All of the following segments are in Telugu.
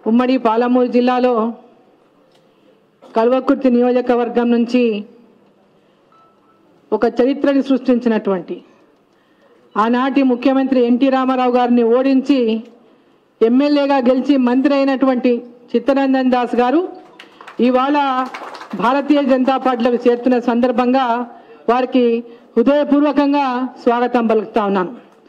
ఉమ్మడి పాలమూరు జిల్లాలో కల్వకుర్తి నియోజకవర్గం నుంచి ఒక చరిత్రని సృష్టించినటువంటి ఆనాటి ముఖ్యమంత్రి ఎన్టీ రామారావు గారిని ఓడించి ఎమ్మెల్యేగా గెలిచి మంత్రి అయినటువంటి చిత్తరంజన్ దాస్ గారు ఇవాళ భారతీయ జనతా పార్టీలోకి చేరుతున్న సందర్భంగా వారికి హృదయపూర్వకంగా స్వాగతం పలుకుతా ఉన్నాను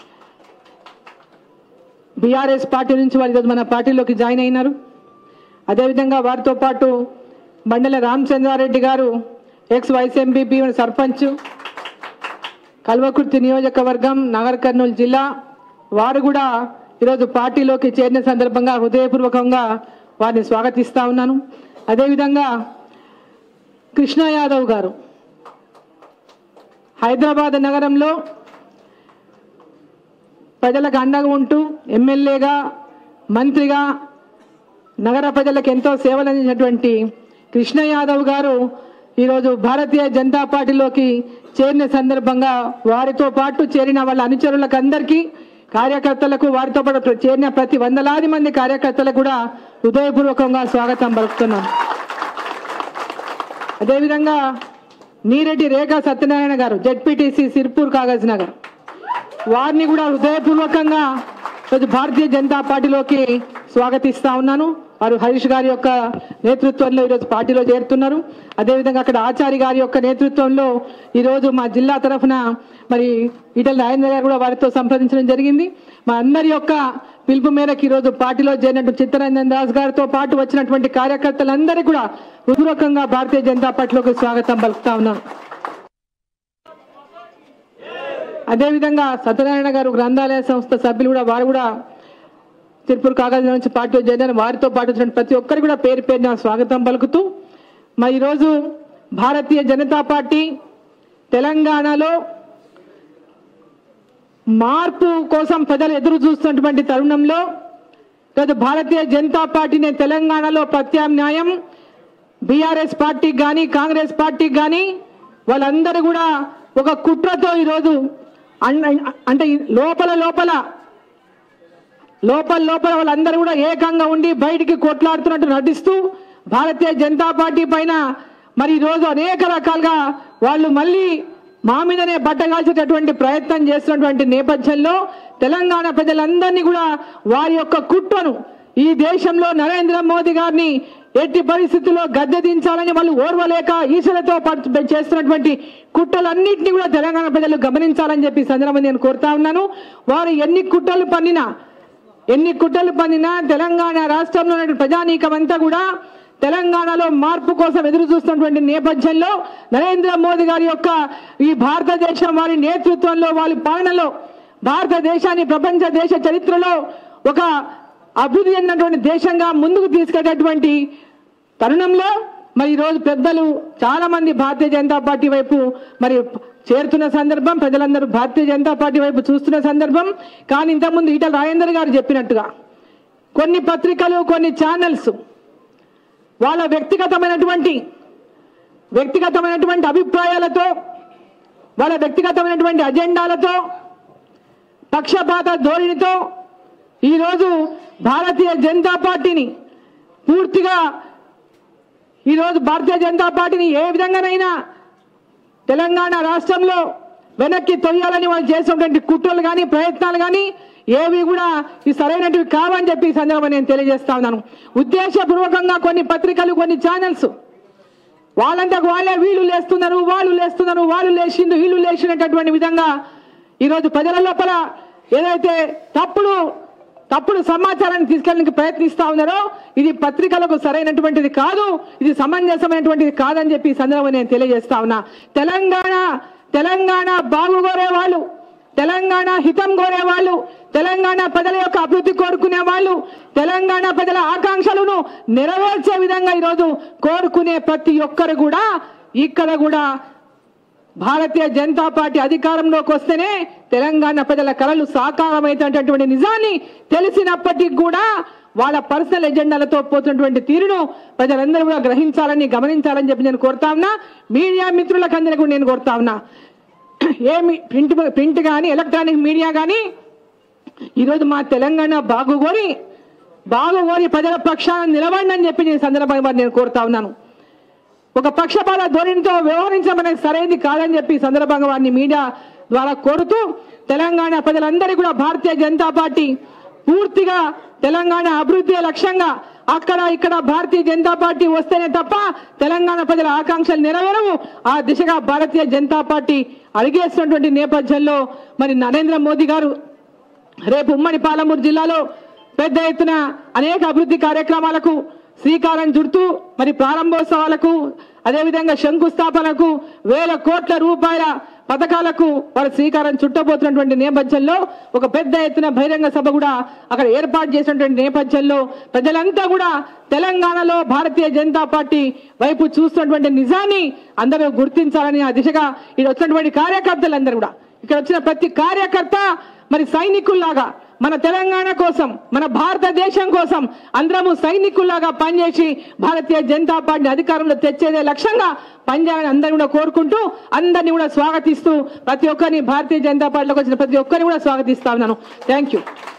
బీఆర్ఎస్ పార్టీ నుంచి వారు ఈరోజు మన పార్టీలోకి జాయిన్ అయినారు అదేవిధంగా వారితో పాటు మండల రామచంద్రారెడ్డి గారు ex vice MPP sarpanch Kalwakurthy నియోజకవర్గం నగర్ కర్నూలు జిల్లా వారు కూడా ఈరోజు పార్టీలోకి చేరిన సందర్భంగా హృదయపూర్వకంగా వారిని స్వాగతిస్తా ఉన్నాను అదేవిధంగా కృష్ణ యాదవ్ గారు హైదరాబాద్ నగరంలో ప్రజలకు అండగా ఉంటూ ఎమ్మెల్యేగా మంత్రిగా నగర ప్రజలకు ఎంతో సేవలు అందించినటువంటి కృష్ణ యాదవ్ గారు ఈరోజు భారతీయ జనతా పార్టీలోకి చేరిన సందర్భంగా వారితో పాటు చేరిన వాళ్ళ అనుచరులకు అందరికీ కార్యకర్తలకు వారితో పాటు చేరిన ప్రతి వందలాది మంది కార్యకర్తలకు కూడా హృదయపూర్వకంగా స్వాగతం పలుకుతున్నాం అదేవిధంగా నీరెడ్డి రేఖా సత్యనారాయణ గారు జెడ్పీటీసీ సిర్పూర్ కాగజ్ నగర్ వారిని కూడా హృదయపూర్వకంగా ఈరోజు భారతీయ జనతా పార్టీలోకి స్వాగతిస్తా ఉన్నాను వారు హరీష్ గారి యొక్క నేతృత్వంలో ఈరోజు పార్టీలో చేరుతున్నారు అదేవిధంగా అక్కడ ఆచారి గారి యొక్క నేతృత్వంలో ఈరోజు మా జిల్లా తరఫున మరి ఈటల రాజేంద్ర గారు కూడా వారితో సంప్రదించడం జరిగింది మా అందరి యొక్క పిలుపు మేరకు ఈరోజు పార్టీలో చేరినటువంటి చిత్తరంజన్ దాస్ గారితో పాటు వచ్చినటువంటి కార్యకర్తలందరికీ కూడా హృదయపూర్వకంగా భారతీయ జనతా పార్టీలోకి స్వాగతం పలుకుతా ఉన్నాను అదేవిధంగా సత్యనారాయణ గారు గ్రంథాలయ సంస్థ సభ్యులు కూడా వారు కూడా తిరుపూర్ కాగజ్ నుంచి పార్టీలో చేరిన వారితో పాటు వచ్చిన ప్రతి ఒక్కరికి కూడా పేరు పేరున స్వాగతం పలుకుతూ మరి ఈరోజు భారతీయ జనతా పార్టీ తెలంగాణలో మార్పు కోసం ప్రజలు ఎదురు చూస్తున్నటువంటి తరుణంలో ఈరోజు భారతీయ జనతా పార్టీని తెలంగాణలో ప్రత్యామ్నాయం బీఆర్ఎస్ పార్టీకి కానీ కాంగ్రెస్ పార్టీకి కానీ వాళ్ళందరూ కూడా ఒక కుట్రతో ఈరోజు అన్- అంటే లోపల లోపల లోపల లోపల వాళ్ళందరూ కూడా ఏకంగా ఉండి బయటికి కొట్లాడుతున్నట్టు నటిస్తూ భారతీయ జనతా పార్టీ పైన మరి ఈరోజు అనేక రకాలుగా వాళ్ళు మళ్ళీ మా మీదనే బట్టగాల్చేటటువంటి ప్రయత్నం చేస్తున్నటువంటి నేపథ్యంలో తెలంగాణ ప్రజలందరినీ కూడా వారి యొక్క కుట్రను ఈ దేశంలో నరేంద్ర మోదీ గారిని ఎట్టి పరిస్థితుల్లో గద్దె దించాలని వాళ్ళు ఓర్వలేక ఈశలతో పాటు చేస్తున్నటువంటి కుట్రలన్నింటినీ కూడా తెలంగాణ ప్రజలు గమనించాలని చెప్పి ఈ సందర్భంగా నేను కోరుతా ఉన్నాను వారు ఎన్ని కుట్రలు పన్నినా ఎన్ని కుట్రలు పన్నినా తెలంగాణ రాష్ట్రంలో ఉన్నటువంటి ప్రజానీకం అంతా కూడా తెలంగాణలో మార్పు కోసం ఎదురు చూస్తున్నటువంటి నేపథ్యంలో నరేంద్ర మోదీ గారి యొక్క ఈ భారతదేశం వారి నేతృత్వంలో వారి పాలనలో భారతదేశాన్ని ప్రపంచ దేశ చరిత్రలో ఒక అభివృద్ధి చెందినటువంటి దేశంగా ముందుకు తీసుకెళ్ళేటువంటి తరుణంలో మరి ఈరోజు పెద్దలు చాలా మంది భారతీయ జనతా పార్టీ వైపు మరి చేరుతున్న సందర్భం ప్రజలందరూ భారతీయ జనతా పార్టీ వైపు చూస్తున్న సందర్భం కానీ ఇంతకుముందు ఈటల రాజేందర్ గారు చెప్పినట్టుగా కొన్ని పత్రికలు కొన్ని ఛానల్స్ వాళ్ళ వ్యక్తిగతమైనటువంటి వ్యక్తిగతమైనటువంటి అభిప్రాయాలతో వాళ్ళ వ్యక్తిగతమైనటువంటి అజెండాలతో పక్షపాత ధోరణితో ఈరోజు భారతీయ జనతా పార్టీని పూర్తిగా ఈరోజు భారతీయ జనతా పార్టీని ఏ విధంగానైనా తెలంగాణ రాష్ట్రంలో వెనక్కి తొయ్యాలని వాళ్ళు చేసినటువంటి కుట్రలు కానీ ప్రయత్నాలు కానీ ఏవి కూడా ఈ సరైనటివి కావని చెప్పి ఈ సందర్భంగా నేను తెలియజేస్తా ఉన్నాను ఉద్దేశపూర్వకంగా కొన్ని పత్రికలు కొన్ని ఛానల్స్ వాళ్ళంతకు వాళ్ళే వీళ్ళు లేస్తున్నారు వాళ్ళు లేస్తున్నారు వాళ్ళు లేచిండు వీళ్ళు లేచినటువంటి విధంగా ఈరోజు ప్రజల లోపల ఏదైతే తప్పుడు తప్పుడు సమాచారాన్ని తీసుకెళ్ళడానికి ప్రయత్నిస్తా ఉన్నారో ఇది పత్రికలకు సరైనటువంటిది కాదు ఇది సమంజసమైనటువంటిది కాదని చెప్పి ఈ సందర్భంగా నేను తెలియజేస్తా ఉన్నా తెలంగాణ తెలంగాణ బాగు కోరే వాళ్ళు తెలంగాణ హితం కోరే వాళ్ళు తెలంగాణ ప్రజల యొక్క అభివృద్ధి కోరుకునే వాళ్ళు తెలంగాణ ప్రజల ఆకాంక్షలను నెరవేర్చే విధంగా ఈరోజు కోరుకునే ప్రతి ఒక్కరు కూడా ఇక్కడ కూడా భారతీయ జనతా పార్టీ అధికారంలోకి వస్తేనే తెలంగాణ ప్రజల కళలు సాకారమైనటువంటి నిజాన్ని తెలిసినప్పటికీ కూడా వాళ్ళ పర్సనల్ ఎజెండాలతో పోతున్నటువంటి తీరును ప్రజలందరూ కూడా గ్రహించాలని గమనించాలని చెప్పి నేను కోరుతా ఉన్నా మీడియా మిత్రులకు అందరికీ కూడా నేను కోరుతా ఉన్నా ఏమి ప్రింట్ ప్రింట్ కానీ ఎలక్ట్రానిక్ మీడియా కానీ ఈరోజు మా తెలంగాణ బాగుగోరి బాగుగోరి ప్రజల పక్షాన నిలవండి అని చెప్పి నేను ఈ సందర్భంగా నేను కోరుతా ఉన్నాను ఒక పక్షపాత ధోరణితో వ్యవహరించడం అనేది సరైనది కాదని చెప్పి ఈ సందర్భంగా వారిని మీడియా ద్వారా కోరుతూ తెలంగాణ ప్రజలందరికీ కూడా భారతీయ జనతా పార్టీ పూర్తిగా తెలంగాణ అభివృద్ధి లక్ష్యంగా అక్కడ ఇక్కడ భారతీయ జనతా పార్టీ వస్తేనే తప్ప తెలంగాణ ప్రజల ఆకాంక్షలు నెరవేరవు ఆ దిశగా భారతీయ జనతా పార్టీ అడిగేస్తున్నటువంటి నేపథ్యంలో మరి నరేంద్ర మోదీ గారు రేపు ఉమ్మడి పాలమూరు జిల్లాలో పెద్ద ఎత్తున అనేక అభివృద్ధి కార్యక్రమాలకు శ్రీకారం చుడుతూ మరి ప్రారంభోత్సవాలకు అదేవిధంగా శంకుస్థాపనకు వేల కోట్ల రూపాయల పథకాలకు వారు శ్రీకారం చుట్టబోతున్నటువంటి నేపథ్యంలో ఒక పెద్ద ఎత్తున బహిరంగ సభ కూడా అక్కడ ఏర్పాటు చేసినటువంటి నేపథ్యంలో ప్రజలంతా కూడా తెలంగాణలో భారతీయ జనతా పార్టీ వైపు చూస్తున్నటువంటి నిజాన్ని అందరూ గుర్తించాలని ఆ దిశగా ఇక్కడ వచ్చినటువంటి కార్యకర్తలందరూ కూడా ఇక్కడ వచ్చిన ప్రతి కార్యకర్త మరి సైనికుల్లాగా మన తెలంగాణ కోసం మన భారతదేశం కోసం అందరము సైనికుల్లాగా పనిచేసి భారతీయ జనతా పార్టీ అధికారంలో తెచ్చేదే లక్ష్యంగా పనిచేయాలని అందరిని కూడా కోరుకుంటూ అందరినీ కూడా స్వాగతిస్తూ ప్రతి ఒక్కరిని భారతీయ జనతా పార్టీలోకి వచ్చిన ప్రతి ఒక్కరిని కూడా స్వాగతిస్తా ఉన్నాను థ్యాంక్ యూ